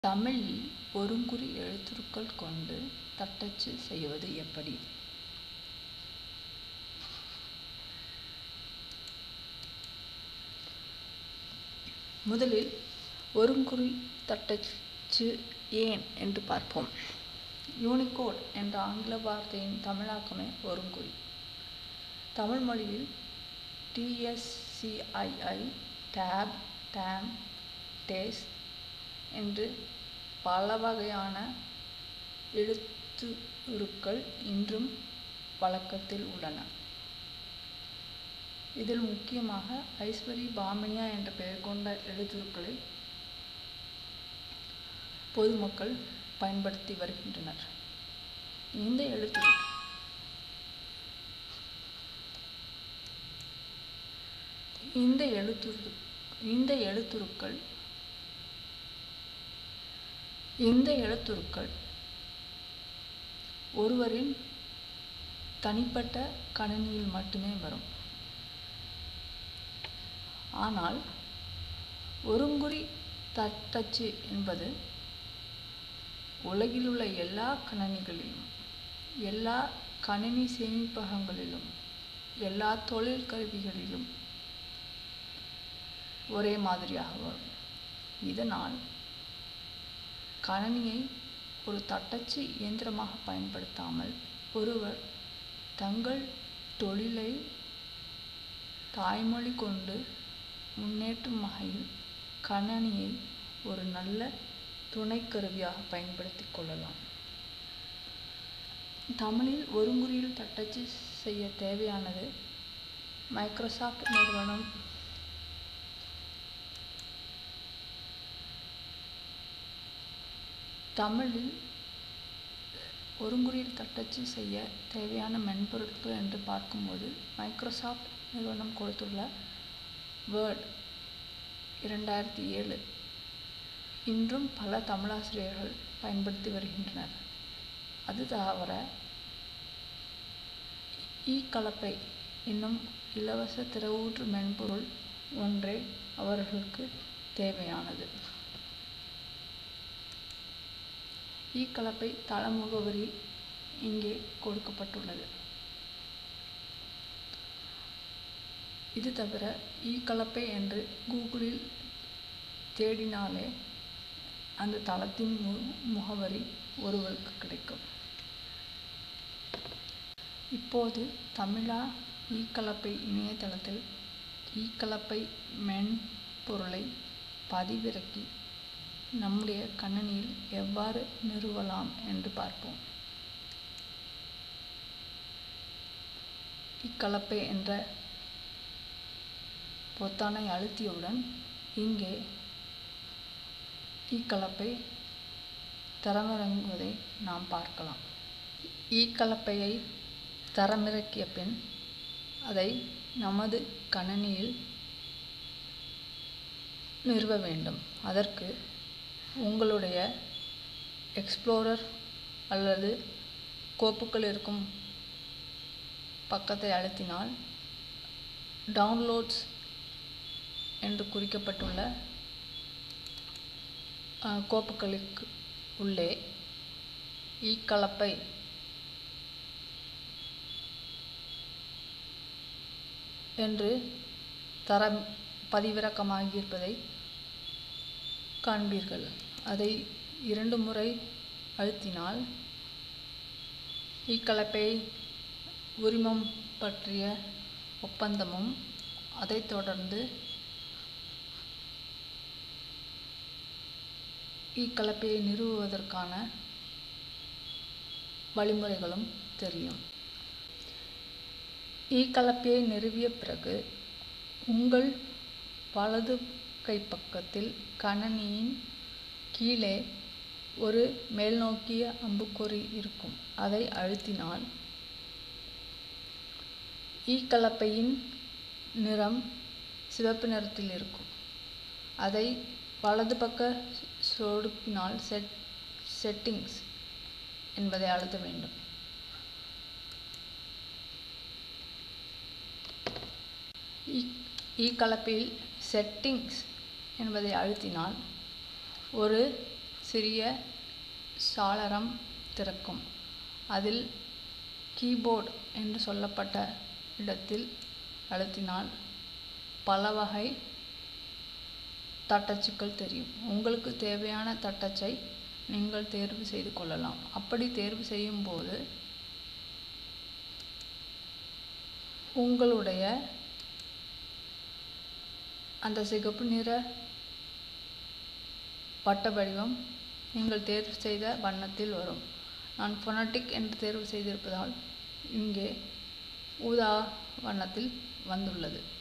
தமிழில் ஒருங்குறி எழுத்துருக்கள் கொண்டு தட்டச்சு செய்வது எப்படி முதலில் ஒருங்குறி தட்டச்சு ஏன் என்று பார்ப்போம் யூனிகோட் என்ற ஆங்கில வார்த்தையின் தமிழாக்கமே ஒருங்குறி தமிழ் மொழியில் டிஎஸ்சிஐஐ டேப் டேம் டேஸ் என்று பல வகையான எழுத்துருக்கள் இன்றும் வழக்கத்தில் உள்ளன இதில் முக்கியமாக ஐஸ்வரி பாமினியா என்ற பெயர் கொண்ட எழுத்துருக்களை பொதுமக்கள் பயன்படுத்தி வருகின்றனர் இந்த எழுத்துரு இந்த எழுத்துரு இந்த எழுத்துருக்கள் இந்த எழுத்துருக்கள் ஒருவரின் தனிப்பட்ட கணினியில் மட்டுமே வரும் ஆனால் ஒருங்குறி தட்டச்சு என்பது உலகிலுள்ள எல்லா கணினிகளிலும் எல்லா கணினி சேமிப்பகங்களிலும் எல்லா தொழில் கருவிகளிலும் ஒரே மாதிரியாக வரும் இதனால் கணினியை ஒரு தட்டச்சு இயந்திரமாக பயன்படுத்தாமல் ஒருவர் தங்கள் தொழிலை தாய்மொழி கொண்டு முன்னேற்றும் வகையில் கணினியை ஒரு நல்ல துணைக்கருவியாக பயன்படுத்தி கொள்ளலாம் தமிழில் ஒருங்குறியில் தட்டச்சு செய்ய தேவையானது மைக்ரோசாஃப்ட் நிறுவனம் தமிழில் ஒருங்குறியில் தட்டச்சு செய்ய தேவையான மென்பொருட்கள் என்று பார்க்கும்போது மைக்ரோசாஃப்ட் நிறுவனம் கொடுத்துள்ள வேர்ட் இரண்டாயிரத்தி ஏழு இன்றும் பல தமிழாசிரியர்கள் பயன்படுத்தி வருகின்றனர் அது தவிர இ கலப்பை என்னும் இலவச திறவூற்று மென்பொருள் ஒன்றே அவர்களுக்கு தேவையானது இ கலப்பை தள முகவரி இங்கே கொடுக்கப்பட்டுள்ளது இது தவிர இ கலப்பை என்று கூகுளில் தேடினாலே அந்த தளத்தின் மு முகவரி ஒருவருக்கு கிடைக்கும் இப்போது தமிழா இ கலப்பை இணையதளத்தில் இ கலப்பை மென்பொருளை பதிவிறக்கி நம்முடைய கணினியில் எவ்வாறு நிறுவலாம் என்று பார்ப்போம் இக்கலப்பை என்ற பொத்தானை அழுத்தியவுடன் இங்கே இக்கலப்பை தரமிறங்குவதை நாம் பார்க்கலாம் இக்கலப்பையை தரமிறக்கிய பின் அதை நமது கணினியில் நிறுவ வேண்டும் அதற்கு உங்களுடைய எக்ஸ்ப்ளோரர் அல்லது கோப்புகள் இருக்கும் பக்கத்தை அழுத்தினால் டவுன்லோட்ஸ் என்று குறிக்கப்பட்டுள்ள கோப்புகளுக்கு உள்ளே இக்கலப்பை என்று தரம் பதிவிறக்கமாகியிருப்பதை காண்பீர்கள் அதை இரண்டு முறை அழுத்தினால் இக்கலப்பை உரிமம் பற்றிய ஒப்பந்தமும் அதைத் தொடர்ந்து இக்கலப்பையை நிறுவுவதற்கான வழிமுறைகளும் தெரியும் இக்கலப்பையை நிறுவிய பிறகு உங்கள் வலது கைப்பக்கத்தில் கணினியின் கீழே ஒரு மேல்நோக்கிய அம்புக்குறி இருக்கும் அதை அழுத்தினால் இக்கலப்பையின் நிறம் சிவப்பு நிறத்தில் இருக்கும் அதை வலது பக்க சொடுக்கினால் செட் செட்டிங்ஸ் என்பதை அழுத்த வேண்டும் இக்கலப்பையில் செட்டிங்ஸ் என்பதை அழுத்தினால் ஒரு சிறிய சாளரம் திறக்கும் அதில் கீபோர்ட் என்று சொல்லப்பட்ட இடத்தில் அழுத்தினால் பல வகை தட்டச்சுக்கள் தெரியும் உங்களுக்கு தேவையான தட்டச்சை நீங்கள் தேர்வு செய்து கொள்ளலாம் அப்படி தேர்வு செய்யும்போது உங்களுடைய அந்த சிகப்பு நிற வட்ட வடிவம் நீங்கள் தேர்வு செய்த வண்ணத்தில் வரும் நான் ஃபொனட்டிக் என்று தேர்வு செய்திருப்பதால் இங்கே ஊதா வண்ணத்தில் வந்துள்ளது